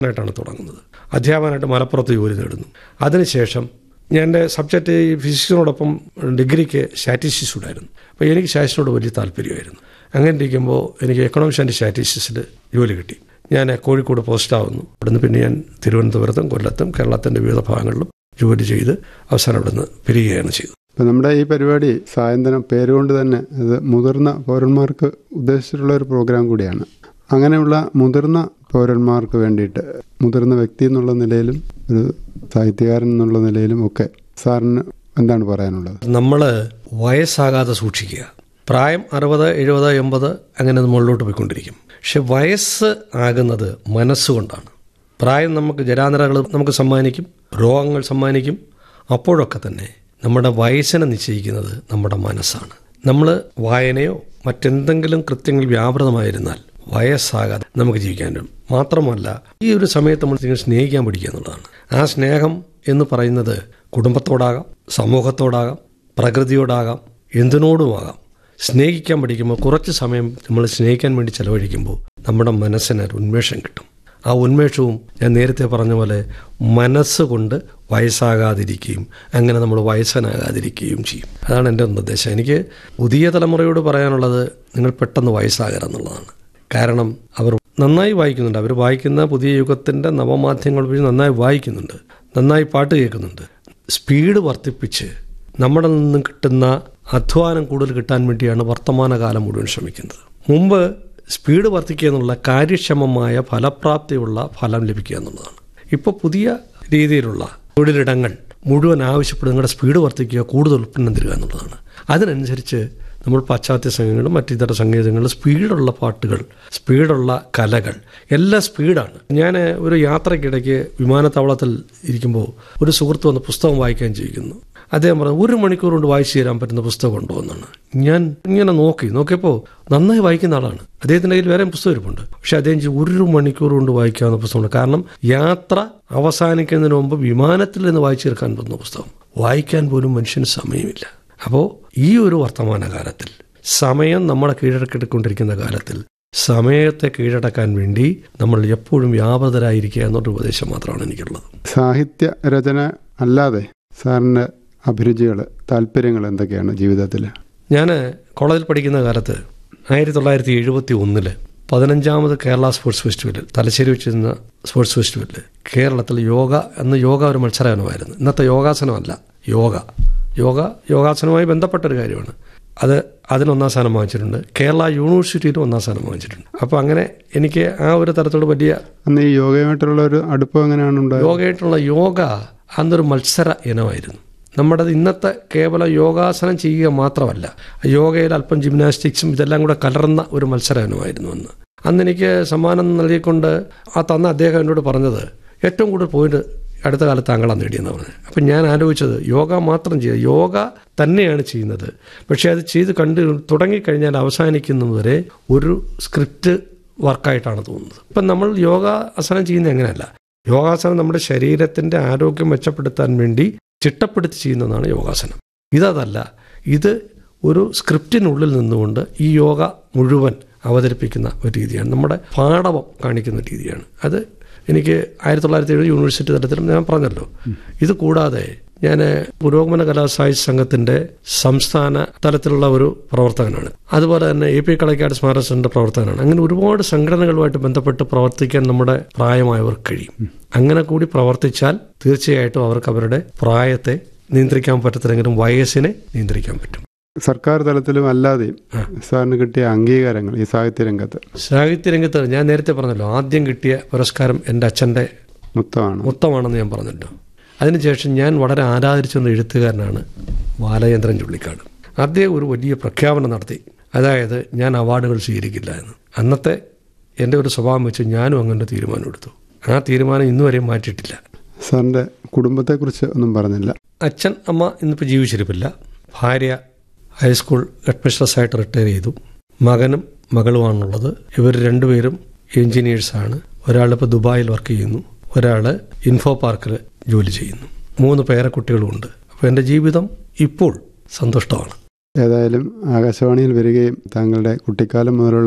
ആയിട്ടാണ് തുടങ്ങുന്നത് അധ്യാപകനായിട്ട് മലപ്പുറത്ത് ജോലി നേടുന്നു അതിനുശേഷം ഞാൻ എൻ്റെ സബ്ജക്റ്റ് ഈ ഫിസിക്സിനോടൊപ്പം ഡിഗ്രിക്ക് സ്റ്റാറ്റിസ്റ്റിക്സ് ഉണ്ടായിരുന്നു അപ്പോൾ എനിക്ക് സ്റ്റാറ്റിസ്റ്റിനോട് വലിയ താല്പര്യമായിരുന്നു അങ്ങനെ ഇരിക്കുമ്പോൾ എനിക്ക് എക്കണോമിക്സ് ആൻഡ് സ്റ്റാറ്റിസ്റ്റിക്സിൽ ജോലി കിട്ടി ഞാൻ കോഴിക്കോട് പോസ്റ്റ് ആവുന്നു അവിടുന്ന് പിന്നെ ഞാൻ തിരുവനന്തപുരത്തും കൊല്ലത്തും കേരളത്തിൻ്റെ വിവിധ ഭാഗങ്ങളിലും ജോലി ചെയ്ത് അവസാനം അവിടുന്ന് പിരിയുകയാണ് ചെയ്തത് ഇപ്പം നമ്മുടെ ഈ പരിപാടി സായന്തനം പേരുകൊണ്ട് തന്നെ അത് മുതിർന്ന പൗരന്മാർക്ക് ഉദ്ദേശിച്ചിട്ടുള്ള ഒരു പ്രോഗ്രാം കൂടിയാണ് അങ്ങനെയുള്ള മുതിർന്ന പൗരന്മാർക്ക് വേണ്ടിയിട്ട് മുതിർന്ന വ്യക്തി എന്നുള്ള നിലയിലും ഒരു സാഹിത്യകാരൻ എന്നുള്ള നിലയിലും ഒക്കെ സാറിന് എന്താണ് പറയാനുള്ളത് നമ്മൾ വയസ്സാകാതെ സൂക്ഷിക്കുക പ്രായം അറുപത് എഴുപത് എൺപത് അങ്ങനെ അത് മുകളിലോട്ട് പോയിക്കൊണ്ടിരിക്കും പക്ഷെ വയസ്സ് ആകുന്നത് മനസ്സുകൊണ്ടാണ് പ്രായം നമുക്ക് ജരാനരകൾ നമുക്ക് സമ്മാനിക്കും രോഗങ്ങൾ സമ്മാനിക്കും അപ്പോഴൊക്കെ തന്നെ നമ്മുടെ വയസ്സിനെ നിശ്ചയിക്കുന്നത് നമ്മുടെ മനസ്സാണ് നമ്മൾ വായനയോ മറ്റെന്തെങ്കിലും കൃത്യങ്ങൾ വ്യാപൃതമായിരുന്നാൽ വയസ്സാകാതെ നമുക്ക് ജീവിക്കാൻ പറ്റും മാത്രമല്ല ഈ ഒരു സമയത്ത് നമ്മൾ നിങ്ങൾ സ്നേഹിക്കാൻ പഠിക്കുക എന്നുള്ളതാണ് ആ സ്നേഹം എന്ന് പറയുന്നത് കുടുംബത്തോടാകാം സമൂഹത്തോടാകാം പ്രകൃതിയോടാകാം എന്തിനോടുമാകാം സ്നേഹിക്കാൻ പഠിക്കുമ്പോൾ കുറച്ച് സമയം നമ്മൾ സ്നേഹിക്കാൻ വേണ്ടി ചെലവഴിക്കുമ്പോൾ നമ്മുടെ മനസ്സിന് ഒരു ഉന്മേഷം കിട്ടും ആ ഉന്മേഷവും ഞാൻ നേരത്തെ പറഞ്ഞ പോലെ മനസ്സുകൊണ്ട് വയസ്സാകാതിരിക്കുകയും അങ്ങനെ നമ്മൾ വയസ്സനാകാതിരിക്കുകയും ചെയ്യും അതാണ് എൻ്റെ നിർദ്ദേശം എനിക്ക് പുതിയ തലമുറയോട് പറയാനുള്ളത് നിങ്ങൾ പെട്ടെന്ന് വയസ്സാകരുതെന്നുള്ളതാണ് കാരണം അവർ നന്നായി വായിക്കുന്നുണ്ട് അവർ വായിക്കുന്ന പുതിയ യുഗത്തിൻ്റെ നവമാധ്യമങ്ങൾ വഴി നന്നായി വായിക്കുന്നുണ്ട് നന്നായി പാട്ട് കേൾക്കുന്നുണ്ട് സ്പീഡ് വർദ്ധിപ്പിച്ച് നമ്മുടെ നിന്നും കിട്ടുന്ന അധ്വാനം കൂടുതൽ കിട്ടാൻ വേണ്ടിയാണ് വർത്തമാനകാലം മുഴുവൻ ശ്രമിക്കുന്നത് മുമ്പ് സ്പീഡ് വർദ്ധിക്കുക എന്നുള്ള കാര്യക്ഷമമായ ഫലപ്രാപ്തിയുള്ള ഫലം ലഭിക്കുക എന്നുള്ളതാണ് ഇപ്പോൾ പുതിയ രീതിയിലുള്ള തൊഴിലിടങ്ങൾ മുഴുവൻ ആവശ്യപ്പെടുന്ന നിങ്ങളുടെ സ്പീഡ് വർദ്ധിക്കുക കൂടുതൽ ഉൽപ്പന്നം തരിക എന്നുള്ളതാണ് അതിനനുസരിച്ച് നമ്മൾ പാശ്ചാത്യ സംഗീതങ്ങളും മറ്റിതര സംഗീതങ്ങളും സ്പീഡുള്ള പാട്ടുകൾ സ്പീഡുള്ള കലകൾ എല്ലാം സ്പീഡാണ് ഞാൻ ഒരു യാത്രക്കിടയ്ക്ക് വിമാനത്താവളത്തിൽ ഇരിക്കുമ്പോൾ ഒരു സുഹൃത്ത് വന്ന് പുസ്തകം വായിക്കാൻ ചോദിക്കുന്നു അദ്ദേഹം പറഞ്ഞു ഒരു മണിക്കൂർ കൊണ്ട് വായിച്ചു തരാൻ പറ്റുന്ന പുസ്തകം ഉണ്ടോ എന്നാണ് ഞാൻ ഇങ്ങനെ നോക്കി നോക്കിയപ്പോൾ നന്നായി വായിക്കുന്ന ആളാണ് അദ്ദേഹത്തിൻ്റെ കയ്യിൽ വേറെ പുസ്തകം ഇരിപ്പുണ്ട് പക്ഷെ അദ്ദേഹം ചോദിച്ചു, ഒരു മണിക്കൂർ കൊണ്ട് വായിക്കാവുന്ന പുസ്തകമുണ്ട് കാരണം യാത്ര അവസാനിക്കുന്നതിന് മുമ്പ് വിമാനത്തിൽ നിന്ന് വായിച്ചു തീർക്കാൻ പറ്റുന്ന പുസ്തകം വായിക്കാൻ പോലും മനുഷ്യന് സമയമില്ല അപ്പോൾ ഈ ഒരു വർത്തമാനകാലത്തിൽ സമയം നമ്മളെ കീഴടക്കിക്കൊണ്ടിരിക്കുന്ന കാലത്തിൽ സമയത്തെ കീഴടക്കാൻ വേണ്ടി നമ്മൾ എപ്പോഴും വ്യാപൃതരായിരിക്കുക എന്നൊരു ഉപദേശം മാത്രമാണ് എനിക്കുള്ളത് സാഹിത്യ രചന അല്ലാതെ സാറിൻ്റെ അഭിരുചികൾ താല്പര്യങ്ങൾ എന്തൊക്കെയാണ് ജീവിതത്തിൽ ഞാൻ കോളേജിൽ പഠിക്കുന്ന കാലത്ത് ആയിരത്തി തൊള്ളായിരത്തി എഴുപത്തി ഒന്നില് പതിനഞ്ചാമത് കേരള സ്പോർട്സ് ഫെസ്റ്റിവലിൽ തലശ്ശേരി വെച്ചിരുന്ന സ്പോർട്സ് ഫെസ്റ്റിവലിൽ കേരളത്തിൽ യോഗ എന്ന യോഗ ഒരു മത്സരമായിരുന്നു ഇന്നത്തെ യോഗാസനമല്ല യോഗ യോഗ യോഗാസനവുമായി ബന്ധപ്പെട്ട ഒരു കാര്യമാണ് അത് അതിന് ഒന്നാം സ്ഥാനം വാങ്ങിച്ചിട്ടുണ്ട് കേരള യൂണിവേഴ്സിറ്റിയിലും ഒന്നാം സ്ഥാനം വാങ്ങിച്ചിട്ടുണ്ട് അപ്പോൾ അങ്ങനെ എനിക്ക് ആ ഒരു തരത്തിലുള്ള വലിയ അന്ന് ഈ യോഗയുമായിട്ടുള്ള ഒരു അടുപ്പം എങ്ങനെയാണ് ഉണ്ടായത് യോഗയായിട്ടുള്ള യോഗ അന്നൊരു മത്സര ഇനമായിരുന്നു നമ്മുടെ ഇന്നത്തെ കേവലം യോഗാസനം ചെയ്യുക മാത്രമല്ല യോഗയിൽ അല്പം ജിംനാസ്റ്റിക്സും ഇതെല്ലാം കൂടെ കലർന്ന ഒരു മത്സര ഇനമായിരുന്നു അന്ന് അന്ന് എനിക്ക് സമ്മാനം നൽകിക്കൊണ്ട് ആ തന്ന അദ്ദേഹം എന്നോട് പറഞ്ഞത് ഏറ്റവും കൂടുതൽ പോയിന്റ് അടുത്ത കാലത്ത് താങ്കളാണ് നേടിയെന്ന് പറഞ്ഞത് അപ്പം ഞാൻ ആലോചിച്ചത് യോഗ മാത്രം ചെയ്യുക യോഗ തന്നെയാണ് ചെയ്യുന്നത് പക്ഷേ അത് ചെയ്ത് കണ്ട് തുടങ്ങിക്കഴിഞ്ഞാൽ അവസാനിക്കുന്നതുവരെ ഒരു സ്ക്രിപ്റ്റ് വർക്കായിട്ടാണ് തോന്നുന്നത് ഇപ്പം നമ്മൾ യോഗാസനം ചെയ്യുന്നത് എങ്ങനെയല്ല യോഗാസനം നമ്മുടെ ശരീരത്തിന്റെ ആരോഗ്യം മെച്ചപ്പെടുത്താൻ വേണ്ടി ചിട്ടപ്പെടുത്തി ചെയ്യുന്നതാണ് യോഗാസനം ഇതല്ല ഇത് ഒരു സ്ക്രിപ്റ്റിനുള്ളിൽ നിന്നുകൊണ്ട് ഈ യോഗ മുഴുവൻ അവതരിപ്പിക്കുന്ന ഒരു രീതിയാണ് നമ്മുടെ പാഠവം കാണിക്കുന്ന രീതിയാണ് അത് എനിക്ക് ആയിരത്തി തൊള്ളായിരത്തി എഴുപത് യൂണിവേഴ്സിറ്റി തലത്തിലും ഞാൻ പറഞ്ഞല്ലോ ഇത് കൂടാതെ ഞാൻ പുരോഗമന കലാസാഹിത്യ സംഘത്തിന്റെ സംസ്ഥാന തലത്തിലുള്ള ഒരു പ്രവർത്തകനാണ് അതുപോലെ തന്നെ എ പി കളക്കാട് സ്മാരക സെന്റർ പ്രവർത്തകനാണ് അങ്ങനെ ഒരുപാട് സംഘടനകളുമായിട്ട് ബന്ധപ്പെട്ട് പ്രവർത്തിക്കാൻ നമ്മുടെ പ്രായമായവർക്ക് കഴിയും അങ്ങനെ കൂടി പ്രവർത്തിച്ചാൽ തീർച്ചയായിട്ടും അവർക്ക് അവരുടെ പ്രായത്തെ നിയന്ത്രിക്കാൻ പറ്റത്തില്ലെങ്കിലും വയസ്സിനെ നിയന്ത്രിക്കാൻ പറ്റും സർക്കാർ തലത്തിലും അല്ലാതെയും സാറിന് കിട്ടിയ അംഗീകാരങ്ങൾ ഈ സാഹിത്യ രംഗത്ത് സാഹിത്യരംഗത്ത് ഞാൻ നേരത്തെ പറഞ്ഞല്ലോ ആദ്യം കിട്ടിയ പുരസ്കാരം എൻ്റെ അച്ഛൻ്റെ മൊത്തമാണ് മൊത്തമാണെന്ന് ഞാൻ പറഞ്ഞല്ലോ അതിനുശേഷം ഞാൻ വളരെ ആരാധിച്ചിരുന്ന എഴുത്തുകാരനാണ് ബാലചന്ദ്രൻ ചുള്ളിക്കാട് അദ്ദേഹം ഒരു വലിയ പ്രഖ്യാപനം നടത്തി അതായത് ഞാൻ അവാർഡുകൾ സ്വീകരിക്കില്ല എന്ന് അന്നത്തെ എൻ്റെ ഒരു സ്വഭാവം വെച്ച് ഞാനും അങ്ങനെ തീരുമാനം എടുത്തു ആ തീരുമാനം ഇന്നുവരെയും മാറ്റിയിട്ടില്ല സാറിൻ്റെ കുടുംബത്തെക്കുറിച്ച് ഒന്നും പറഞ്ഞില്ല അച്ഛൻ അമ്മ ഇന്നിപ്പോൾ ജീവിച്ചിരിപ്പില്ല ഭാര്യ ഹൈസ്കൂൾ ഹെഡ്മിസ്ട്രസ്സായിട്ട് റിട്ടയർ ചെയ്തു മകനും മകളുമാണുള്ളത് ഇവർ രണ്ടുപേരും എഞ്ചിനീയേഴ്സാണ് ഒരാളിപ്പോൾ ദുബായിൽ വർക്ക് ചെയ്യുന്നു ഒരാൾ ഇൻഫോ പാർക്കിൽ ജോലി ചെയ്യുന്നു മൂന്ന് പേരക്കുട്ടികളുമുണ്ട് അപ്പോൾ എൻ്റെ ജീവിതം ഇപ്പോൾ സന്തുഷ്ടമാണ് ഏതായാലും ആകാശവാണിയിൽ വരികയും താങ്കളുടെ കുട്ടിക്കാലം മുതലുള്ള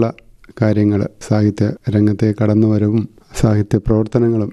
കാര്യങ്ങൾ സാഹിത്യ രംഗത്തെ കടന്നുവരവും സാഹിത്യ പ്രവർത്തനങ്ങളും